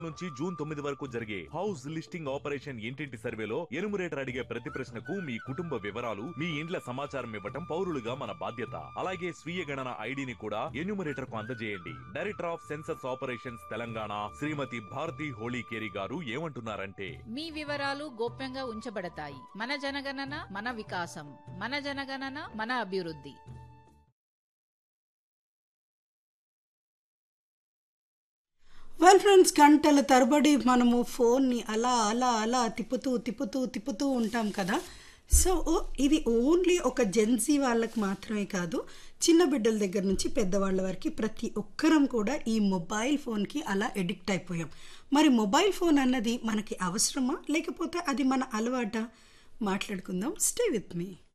నుంచి జూన్ తొమ్మిది వరకు జరిగే హౌస్ లిస్టింగ్ ఆపరేషన్ ఇంటింటి సర్వేలో ఎనుమరేటర్ అడిగే ప్రతి ప్రశ్నకు మీ కుటుంబ వివరాలు మీ ఇండ్ల సమాచారం ఇవ్వటం పౌరులుగా మన బాధ్యత అలాగే స్వీయ గణన ఐడిని కూడా ఎన్యూమరేటర్ కు అందజేయండి director of census operations Telangana Srimathi Bharati Holikeri గారు ఏమంటున్నారంటే మీ వివరాలు గోప్యంగా ఉంచబడతాయి మన జనగణన మన వికాసం మన జనగణన మన అభివృద్ధి వెల్ ఫ్రెండ్స్ గంటల తరబడి మనము ఫోన్ని అలా అలా అలా తిప్పుతూ తిప్పుతూ తిప్పుతూ ఉంటాం కదా సో ఇది ఓన్లీ ఒక జెన్సీ వాళ్ళకి మాత్రమే కాదు చిన్న బిడ్డల దగ్గర నుంచి పెద్దవాళ్ళ వరకు ప్రతి ఒక్కరం కూడా ఈ మొబైల్ ఫోన్కి అలా ఎడిక్ట్ అయిపోయాం మరి మొబైల్ ఫోన్ అన్నది మనకి అవసరమా లేకపోతే అది మన అలవాట మాట్లాడుకుందాం స్టే విత్ మీ